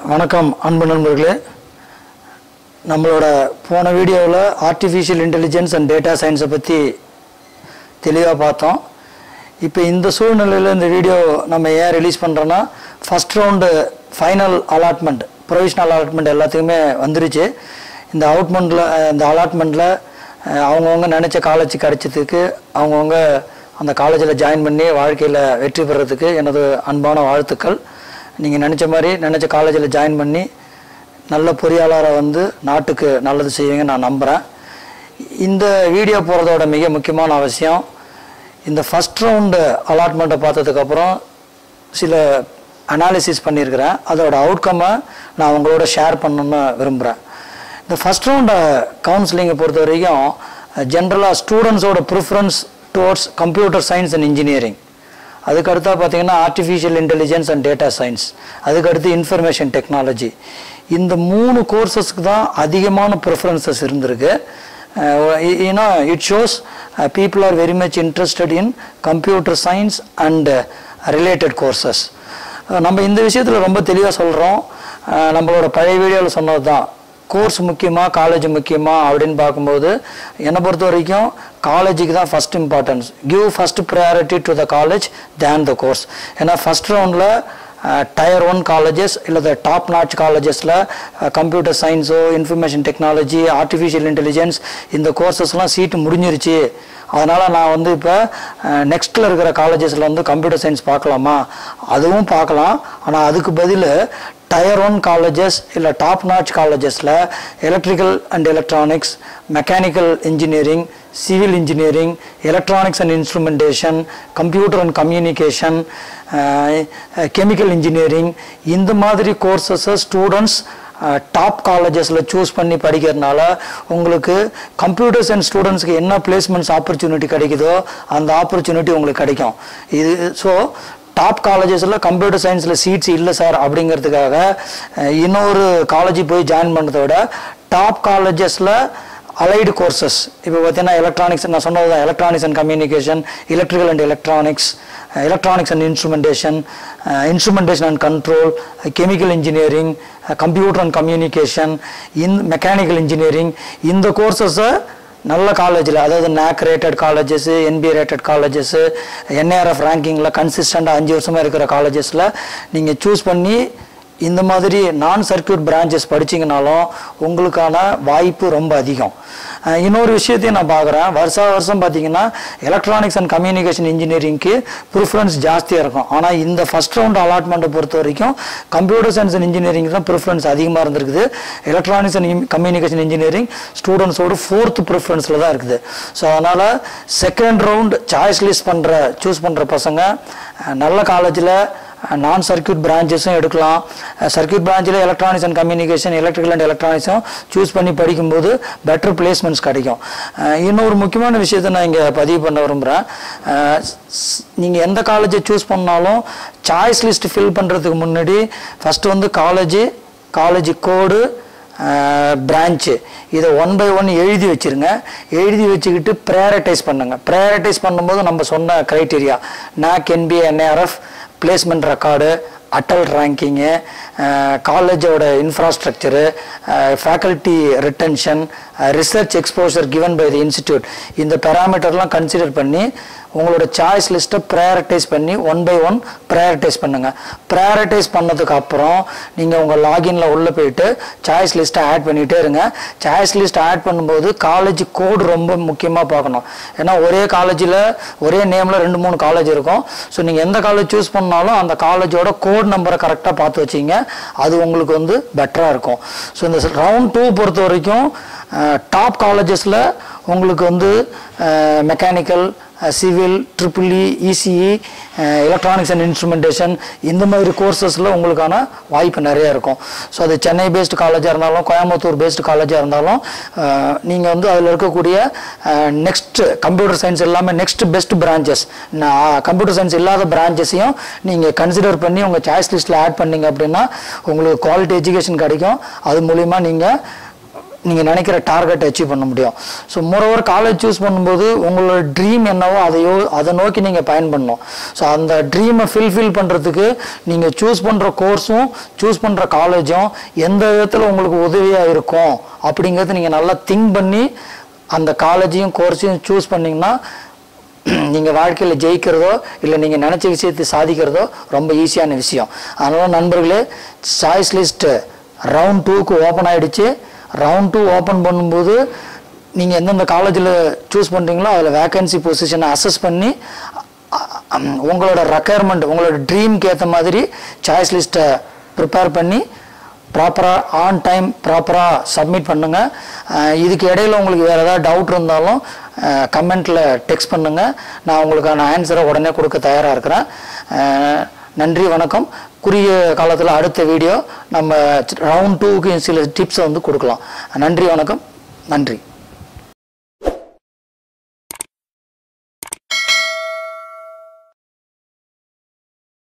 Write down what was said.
வணக்கம் அன்பு நண்பர்களே நம்மளோட போன வீடியோவில் ஆர்டிஃபிஷியல் இன்டெலிஜென்ஸ் அண்ட் டேட்டா சயின்ஸை பற்றி தெளிவாக பார்த்தோம் இப்போ இந்த சூழ்நிலையில் இந்த வீடியோ நம்ம ஏன் ரிலீஸ் பண்ணுறோன்னா first round final allotment provisional allotment எல்லாத்துக்குமே வந்துருச்சு இந்த அவுட்மெண்ட்டில் இந்த அலாட்மெண்ட்டில் அவங்கவுங்க நினச்ச காலேஜ் கிடைச்சதுக்கு அவங்கவுங்க அந்த காலேஜில் ஜாயின் பண்ணி வாழ்க்கையில் வெற்றி பெறதுக்கு எனது அன்பான வாழ்த்துக்கள் நீங்கள் நினச்ச மாதிரி நினச்ச காலேஜில் ஜாயின் பண்ணி நல்ல பொறியாளராக வந்து நாட்டுக்கு நல்லது செய்வீங்க நான் நம்புகிறேன் இந்த வீடியோ போகிறதோட மிக முக்கியமான அவசியம் இந்த ஃபஸ்ட் ரவுண்டு அலாட்மெண்ட்டை பார்த்ததுக்கப்புறம் சில அனாலிசிஸ் பண்ணியிருக்கிறேன் அதோட அவுட்கம்மை நான் உங்களோட ஷேர் பண்ணணும்னு விரும்புகிறேன் இந்த ஃபஸ்ட் ரவுண்டு கவுன்சிலிங்கை பொறுத்த வரைக்கும் ஜென்ரலாக ஸ்டூடெண்ட்ஸோட preference towards computer science and engineering அதுக்கு அடுத்தா பார்த்தீங்கன்னா artificial intelligence and data science அதுக்கு அடுத்து இன்ஃபர்மேஷன் டெக்னாலஜி இந்த மூணு கோர்சஸ்க்கு தான் அதிகமான ப்ரிஃபரன்சஸ் இருந்திருக்கு ஏன்னா it shows people are very much interested in computer science and related courses நம்ம இந்த விஷயத்தில் ரொம்ப தெளிவாக சொல்கிறோம் நம்மளோட பழைய வீடியோவில் சொன்னது தான் கோர்ஸ் முக்கியமா காலேஜ் முக்கியமா அப்படின்னு பார்க்கும்போது என்னை பொறுத்த வரைக்கும் காலேஜுக்கு தான் first importance give first priority to the college then the course ஏன்னா ஃபஸ்ட் ரவுண்டில் டயர் ஒன் காலேஜஸ் இல்லை டாப் நாச் காலேஜஸில் கம்ப்யூட்டர் சயின்ஸோ இன்ஃபர்மேஷன் டெக்னாலஜி ஆர்டிஃபிஷியல் இன்டெலிஜென்ஸ் இந்த கோர்சஸ்லாம் சீட்டு முடிஞ்சிருச்சு அதனால் நான் வந்து இப்போ நெக்ஸ்ட்டில் இருக்கிற காலேஜஸில் வந்து கம்ப்யூட்டர் சயின்ஸ் பார்க்கலாமா அதுவும் பார்க்கலாம் ஆனால் அதுக்கு பதில் டயர் ஒன் காலேஜஸ் இல்லை டாப் நாச் காலேஜஸில் electrical and electronics mechanical engineering civil engineering electronics and instrumentation computer and communication chemical engineering இந்த மாதிரி கோர்சஸை ஸ்டூடெண்ட்ஸ் டாப் காலேஜஸில் சூஸ் பண்ணி படிக்கிறதுனால உங்களுக்கு கம்ப்யூட்டர் சயின்ஸ் ஸ்டூடெண்ட்ஸ்க்கு என்ன பிளேஸ்மெண்ட்ஸ் ஆப்பர்ச்சுனிட்டி கிடைக்குதோ அந்த ஆப்பர்ச்சுனிட்டி உங்களுக்கு கிடைக்கும் இது ஸோ டாப் காலேஜஸில் கம்ப்யூட்டர் சயின்ஸில் சீட்ஸ் இல்லை சார் அப்படிங்கிறதுக்காக இன்னொரு காலேஜ் போய் ஜாயின் பண்ணுறத விட டாப் காலேஜஸில் அலைடு கோர்சஸ் இப்போ பார்த்தீங்கன்னா எலக்ட்ரானிக்ஸ் நான் சொன்னது தான் electronics and communication electrical and electronics electronics and instrumentation instrumentation and control chemical engineering computer and communication in mechanical engineering இந்த கோர்சஸை நல்ல காலேஜில் அதாவது NAAC rated colleges NBA rated colleges NIRF ரேங்கிங்கில் கன்சிஸ்டண்டாக அஞ்சு வருஷமாக இருக்கிற காலேஜஸில் நீங்கள் சூஸ் பண்ணி இந்த மாதிரி நான் சர்க்கியூட் பிரான்ச்சஸ் படிச்சிங்கனாலும் உங்களுக்கான வாய்ப்பு ரொம்ப அதிகம் இன்னொரு விஷயத்தையும் நான் பார்க்குறேன் வருஷா வருஷம் பார்த்தீங்கன்னா எலக்ட்ரானிக்ஸ் அண்ட் கம்யூனிகேஷன் இன்ஜினியரிங்க்கு ப்ரிஃபரன்ஸ் ஜாஸ்தியாக இருக்கும் ஆனால் இந்த ஃபஸ்ட் ரவுண்ட் அலாட்மெண்ட்டை பொறுத்த வரைக்கும் கம்ப்யூட்டர் சயின்ஸ் அண்ட் இன்ஜினியரிங் தான் ப்ரிஃபரன்ஸ் அதிகமாக இருந்திருக்குது எலக்ட்ரானிக்ஸ் அண்ட் கம்யூனிகேஷன் இன்ஜினியரிங் ஸ்டூடெண்ட்ஸோட ஃபோர்த் ப்ரிஃபரன்ஸில் தான் இருக்குது ஸோ அதனால் செகண்ட் ரவுண்ட் சாய்ஸ் லிஸ்ட் பண்ணுற சூஸ் பண்ணுற பசங்க நல்ல காலேஜில் நான் சர்க்கியூட் பிரான்ச்சஸும் எடுக்கலாம் சர்க்கியூட் பிரான்ச்சில் electronics and communication electrical and எலக்ட்ரானிக்ஸும் சூஸ் பண்ணி படிக்கும்போது பெட்டர் பிளேஸ்மெண்ட்ஸ் கிடைக்கும் இன்னொரு முக்கியமான விஷயத்தை நான் இங்கே பதிவு பண்ண விரும்புகிறேன் நீங்கள் எந்த காலேஜை சூஸ் பண்ணாலும் சாய்ஸ் லிஸ்ட் ஃபில் பண்ணுறதுக்கு முன்னாடி ஃபஸ்ட்டு வந்து காலேஜு காலேஜ் கோடு பிரான்ச்சு இதை ஒன் பை ஒன் எழுதி வச்சுருங்க எழுதி வச்சுக்கிட்டு ப்ரையாரிட்டைஸ் பண்ணுங்கள் ப்ரையாரிட்டைஸ் பண்ணும்போது நம்ம சொன்ன criteria NAAC NBA NIRF placement record Atal ranking காலேஜோட infrastructure faculty retention research exposure given by the institute இந்த பேராமீட்டர்லாம் கன்சிடர் பண்ணி உங்களோட சாய்ஸ் லிஸ்ட்டை ப்ரையாரிட்டைஸ் பண்ணி ஒன் பை ஒன் ப்ரையாரிட்டைஸ் பண்ணுங்கள் ப்ரையாரிட்டைஸ் பண்ணதுக்கு அப்புறம் நீங்கள் உங்கள் லாகின்ல உள்ளே போயிட்டு சாய்ஸ் லிஸ்ட்டை ஆட் பண்ணிகிட்டே இருங்க சாய்ஸ் லிஸ்ட் ஆட் பண்ணும்போது காலேஜ் கோடு ரொம்ப முக்கியமாக பார்க்கணும் ஏன்னா ஒரே காலேஜில் ஒரே நேமில் ரெண்டு மூணு காலேஜ் இருக்கும் ஸோ நீங்கள் எந்த காலேஜ் சூஸ் பண்ணாலும் அந்த காலேஜோட கோட் நம்பரை கரெக்டாக பார்த்து வச்சிங்க அது உங்களுக்கு வந்து பெட்டராக இருக்கும் ஸோ இந்த ரவுண்ட் டூ பொறுத்த வரைக்கும் டாப் காலேஜஸில் உங்களுக்கு வந்து mechanical civil triple E ECE electronics and instrumentation இந்த மாதிரி கோர்சஸில் உங்களுக்கான வாய்ப்பு நிறைய இருக்கும் ஸோ அது சென்னை பேஸ்டு காலேஜாக இருந்தாலும் கோயம்புத்தூர் பேஸ்டு காலேஜாக இருந்தாலும் நீங்கள் வந்து அதில் இருக்கக்கூடிய நெக்ஸ்ட் கம்ப்யூட்டர் சயின்ஸ் எல்லாமே next best branches computer science இல்லாத பிரான்ச்சஸையும் நீங்கள் கன்சிடர் பண்ணி உங்கள் சாய்ஸ் லிஸ்ட்டில் ஆட் பண்ணீங்க அப்படின்னா உங்களுக்கு குவாலிட்டி எஜுகேஷன் கிடைக்கும் அது மூலிமா நீங்கள் நீங்கள் நினைக்கிற டார்கெட்டை அச்சீவ் பண்ண முடியும் ஸோ மோரோவர் காலேஜ் சூஸ் பண்ணும்போது உங்களோட ட்ரீம் என்னவோ அதையோ அதை நோக்கி நீங்கள் பயன் பண்ணணும் ஸோ அந்த ட்ரீமை ஃபில்ஃபில் பண்ணுறதுக்கு நீங்கள் சூஸ் பண்ணுற கோர்ஸும் சூஸ் பண்ணுற காலேஜும் எந்த விதத்தில் உங்களுக்கு உதவியாக இருக்கும் அப்படிங்கிறத நீங்கள் நல்லா திங்க் பண்ணி அந்த காலேஜையும் கோர்ஸையும் சூஸ் பண்ணிங்கன்னா நீங்கள் வாழ்க்கையில் ஜெயிக்கிறதோ இல்லை நீங்கள் நினச்ச விஷயத்தை சாதிக்கிறதோ ரொம்ப ஈஸியான விஷயம் அதனால் நண்பர்களே சாய்ஸ் லிஸ்ட்டு ரவுண்ட் டூக்கு ஓப்பன் ஆகிடுச்சு ரவுண்ட் டூ ஓப்பன் பண்ணும்போது நீங்கள் எந்தெந்த காலேஜில் சூஸ் பண்ணுறீங்களோ அதில் வேக்கன்சி பொசிஷனை அசஸ் பண்ணி அ- அம், உங்களோட ரெக்குயர்மெண்ட் உங்களோட ட்ரீம்க்கு ஏற்ற மாதிரி சாய்ஸ் லிஸ்ட்டை ப்ரிப்பேர் பண்ணி ப்ராப்பராக ஆன் டைம் ப்ராப்பராக சப்மிட் பண்ணுங்கள் இதுக்கு இடையில உங்களுக்கு வேறு ஏதாவது டவுட் இருந்தாலும் கமெண்ட்டில் டெக்ஸ்ட் பண்ணுங்கள் நான் உங்களுக்கான ஆன்சரை உடனே கொடுக்க தயாராக இருக்கிறேன் அஹ், நன்றி வணக்கம் குறுகிய காலத்தில் அடுத்த வீடியோ நம்ம ரவுண்ட் டூக்கு சில டிப்ஸை வந்து கொடுக்கலாம் நன்றி வணக்கம் நன்றி